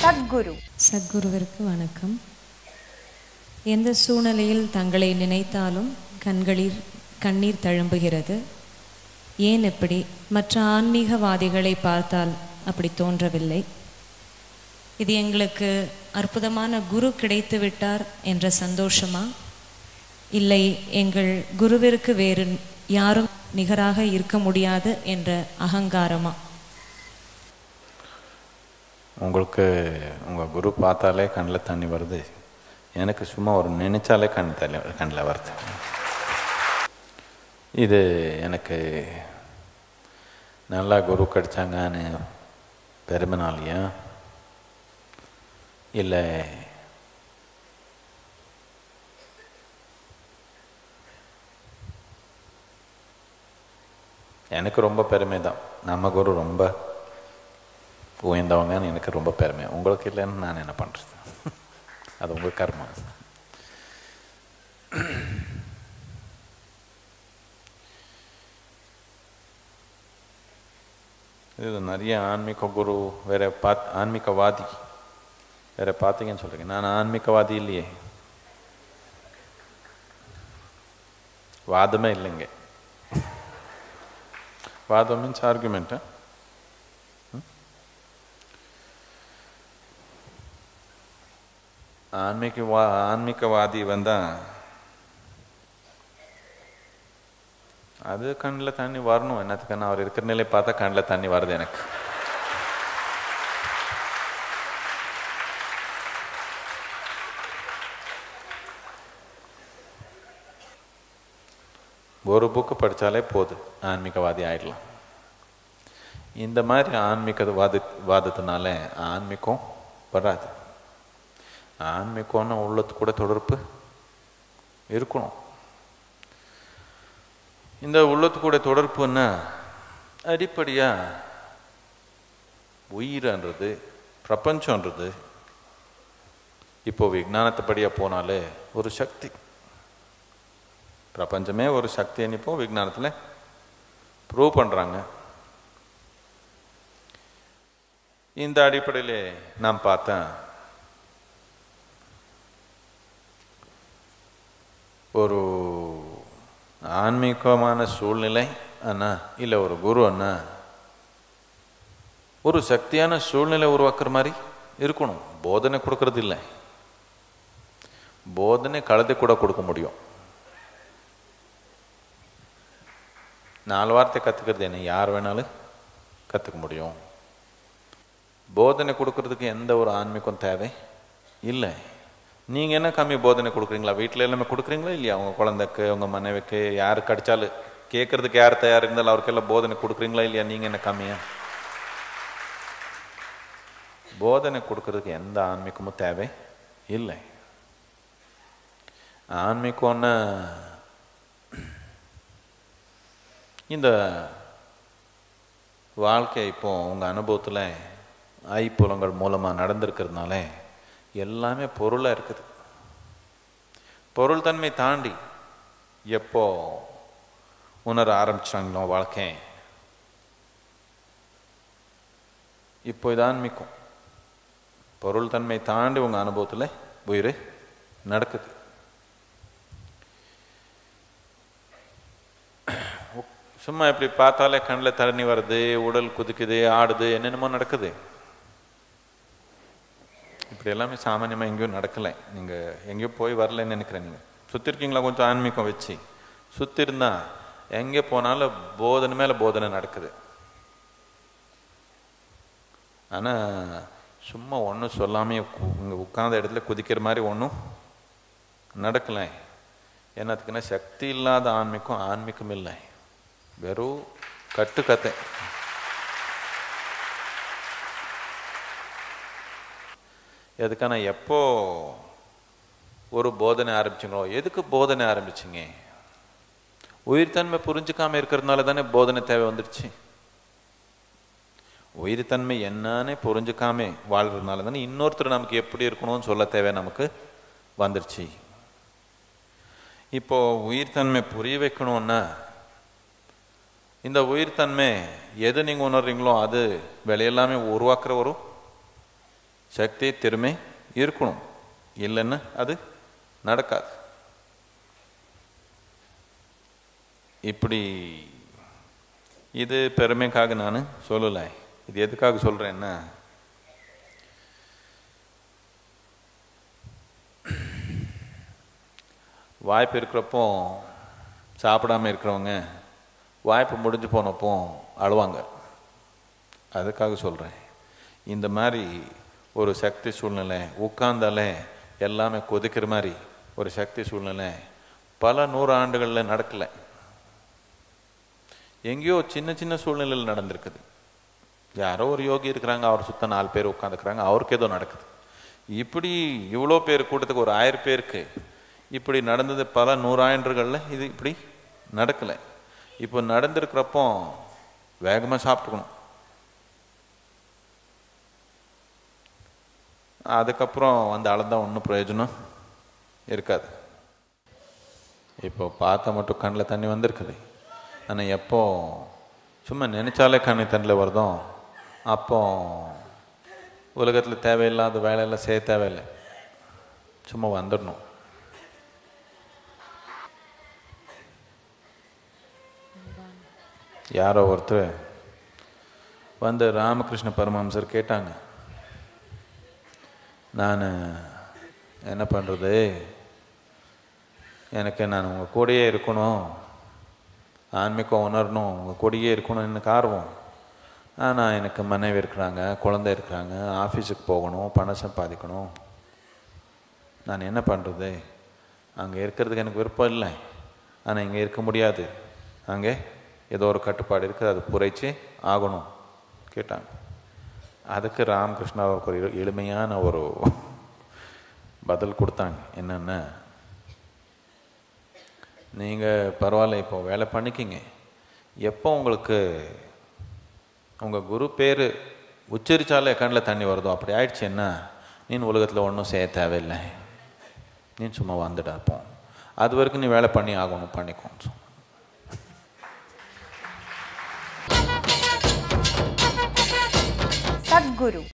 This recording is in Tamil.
சத்குரு சத்குருவிற்கு வணக்கம் எந்த சூழ்நிலையில் தங்களை நினைத்தாலும் கண்களில் கண்ணீர் தழும்புகிறது ஏன் இப்படி மற்ற ஆன்மீகவாதிகளை பார்த்தால் அப்படி தோன்றவில்லை இது எங்களுக்கு அற்புதமான குரு கிடைத்து விட்டார் என்ற சந்தோஷமா இல்லை எங்கள் குருவிற்கு வேறு யாரும் நிகராக இருக்க முடியாது என்ற அகங்காரமா உங்களுக்கு உங்கள் குரு பார்த்தாலே கண்ணில் தண்ணி வருது எனக்கு சும்மா ஒரு நினைச்சாலே கண் தண்ணி கண்ணில் வருது இது எனக்கு நல்லா குரு கிடைச்சாங்கன்னு பெருமைனாலையா இல்லை எனக்கு ரொம்ப பெருமை தான் நம்ம குரு ரொம்ப உயர்ந்தவங்கன்னு எனக்கு ரொம்ப பெருமை உங்களுக்கு இல்லைன்னு நான் என்ன பண்ணுறது அது உங்கள் கர்மா இது நிறைய ஆன்மீக குரு வேற பாத் ஆன்மீகவாதி வேற பார்த்தீங்கன்னு சொல்கிறீங்க நான் ஆன்மீகவாதி இல்லையே வாதமே இல்லைங்க வாதம் மீன்ஸ் ஆர்குமெண்ட்டா ஆன்மீக வா ஆன்மீகவாதி வந்தா அது கண்ணில் தண்ணி வரணும் என்னத்துக்குன்னா அவர் இருக்கிற நிலை பார்த்தா கண்ணில் தண்ணி வருது எனக்கு ஒரு புக்கு படித்தாலே போதும் ஆன்மீகவாதி ஆயிடலாம் இந்த மாதிரி ஆன்மீக வாத வாதத்தினால ஆன்மீகம் வராது ஆன்மீகம்னு உள்ளத்து கூட தொடர்பு இருக்கணும் இந்த உள்ளத்து கூட தொடர்புன்னா அடிப்படையாக உயிரன்றது பிரபஞ்சன்றது இப்போ விஜானத்தைப்படியாக போனாலே ஒரு சக்தி பிரபஞ்சமே ஒரு சக்தின்னு இப்போ விஜானத்தில் ப்ரூவ் பண்ணுறாங்க இந்த அடிப்படையில் நான் பார்த்தேன் ஒரு ஆன்மீகமான சூழ்நிலை அண்ணா இல்லை ஒரு குரு அண்ணா ஒரு சக்தியான சூழ்நிலை உருவாக்குற மாதிரி இருக்கணும் போதனை கொடுக்கறது இல்லை போதனை கழுதை கூட கொடுக்க முடியும் நாலு வார்த்தை கற்றுக்கிறது என்ன யார் வேணாலும் கற்றுக்க முடியும் போதனை கொடுக்கறதுக்கு எந்த ஒரு ஆன்மீகம் தேவை இல்லை நீங்கள் என்ன கம்மி போதனை கொடுக்குறீங்களா வீட்டில் எல்லாமே கொடுக்குறீங்களா இல்லையா அவங்க குழந்தைக்கு அவங்க மனைவிக்கு யார் கிடைச்சாலும் கேட்கறதுக்கு யார் தயார் இருந்தாலும் அவருக்கெல்லாம் போதனை கொடுக்குறீங்களா இல்லையா நீங்கள் என்ன கம்மியா போதனை கொடுக்கறதுக்கு எந்த ஆன்மீகமும் தேவை இல்லை ஆன்மீகம்னா இந்த வாழ்க்கை இப்போ உங்கள் அனுபவத்தில் ஐப்புலங்கள் மூலமாக நடந்திருக்கிறதுனால எல்லாமே பொருளாக இருக்குது பொருள் தன்மை தாண்டி எப்போ உணர ஆரம்பிச்சாங்களோ வாழ்க்கை இப்போ இது ஆன்மீகம் பொருள் தன்மை தாண்டி உங்கள் அனுபவத்தில் உயிர் நடக்குது சும்மா இப்படி பார்த்தாலே கண்ணில் தண்ணி வருது உடல் குதிக்குது ஆடுது என்னென்னமோ நடக்குது இப்படி எல்லாமே சாமானியமாக எங்கேயும் நடக்கலை நீங்கள் எங்கேயோ போய் வரலன்னு நினைக்கிறேன் நீங்கள் சுற்றி இருக்கீங்களா கொஞ்சம் ஆன்மீகம் வச்சு சுற்றி இருந்தா எங்கே போனாலும் போதனை மேலே போதனை நடக்குது ஆனால் சும்மா ஒன்றும் சொல்லாமே இங்கே உட்கார்ந்த இடத்துல குதிக்கிற மாதிரி ஒன்றும் நடக்கலை என்னத்துக்குன்னா சக்தி இல்லாத ஆன்மீகம் ஆன்மீகம் இல்லை வெறும் கட்டு கத்தை எதுக்கான எப்போ ஒரு போதனை ஆரம்பிச்சிங்களோ எதுக்கு போதனை ஆரம்பிச்சிங்க உயிர்த்தன்மை புரிஞ்சுக்காம இருக்கிறதுனால தானே போதனை தேவை வந்துடுச்சு உயிர்த்தன்மை என்னன்னு புரிஞ்சுக்காம வாழ்றதுனால தானே இன்னொருத்தர் நமக்கு எப்படி இருக்கணும்னு சொல்ல தேவை நமக்கு வந்துடுச்சு இப்போ உயிர்த்தன்மை புரிய வைக்கணும்னா இந்த உயிர்த்தன்மை எது நீங்கள் உணர்றீங்களோ அது விலையெல்லாமே உருவாக்குற ஒரு சக்தி திறமை இருக்கணும் இல்லைன்னா அது நடக்காது இப்படி இது பெருமைக்காக நான் சொல்லலை இது எதுக்காக சொல்கிறேன்னா வாய்ப்பு இருக்கிறப்போ சாப்பிடாம இருக்கிறவங்க வாய்ப்பு முடிஞ்சு போனப்போ அழுவாங்க அதுக்காக சொல்கிறேன் இந்த மாதிரி ஒரு சக்தி சூழ்நிலை உட்கார்ந்தாலே எல்லாமே கொதிக்கிற மாதிரி ஒரு சக்தி சூழ்நிலை பல நூறு ஆண்டுகளில் நடக்கலை எங்கேயோ சின்ன சின்ன சூழ்நிலையில் நடந்திருக்குது யாரோ ஒரு யோகி இருக்கிறாங்க அவர் சுத்த நாலு பேர் உட்காந்துக்கிறாங்க அவருக்கு ஏதோ நடக்குது இப்படி இவ்வளோ பேர் கூட்டத்துக்கு ஒரு ஆயிரம் பேருக்கு இப்படி நடந்தது பல நூறாயிரங்களில் இது இப்படி நடக்கலை இப்போ நடந்திருக்கிறப்போ வேகமாக சாப்பிட்டுக்கணும் அதுக்கப்புறம் வந்து அளந்தா ஒன்றும் பிரயோஜனம் இருக்காது இப்போ பார்த்தா மட்டும் கண்ணில் தண்ணி வந்திருக்குது ஆனால் எப்போ சும்மா நினைச்சாலே கண்ணி தண்ணில் வருதோ அப்போ உலகத்தில் தேவையில்லாத வேலையெல்லாம் செய்ய தேவையில்லை சும்மா வந்துடணும் யாரோ ஒருத்தர் வந்து ராமகிருஷ்ண பரமஹம்சர் கேட்டாங்க நான் என்ன பண்ணுறது எனக்கு நான் உங்கள் கூடயே இருக்கணும் ஆன்மீகம் உணரணும் உங்கள் கூடயே இருக்கணும் எனக்கு ஆர்வம் ஆனால் எனக்கு மனைவி இருக்கிறாங்க குழந்தை இருக்கிறாங்க ஆஃபீஸுக்கு போகணும் பணம் சம்பாதிக்கணும் நான் என்ன பண்ணுறது அங்கே இருக்கிறதுக்கு எனக்கு விருப்பம் இல்லை ஆனால் இங்கே இருக்க முடியாது அங்கே ஏதோ ஒரு கட்டுப்பாடு இருக்குது அது புரைச்சி ஆகணும் கேட்டாங்க அதுக்கு ராமகிருஷ்ணா அவருக்கு ஒரு எளிமையான ஒரு பதில் கொடுத்தாங்க என்னென்ன நீங்கள் பரவாயில்ல இப்போ வேலை பண்ணிக்கிங்க எப்போ உங்களுக்கு உங்கள் குரு பேர் உச்சரித்தாலே கண்ணில் தண்ணி வருதோ அப்படி ஆயிடுச்சுன்னா நீ உலகத்தில் ஒன்றும் செய்ய தேவையில்லை நீ சும்மா வந்துடா அப்போ அது வரைக்கும் நீ வேலை பண்ணி ஆகணும் பண்ணிக்கோ சத்குரு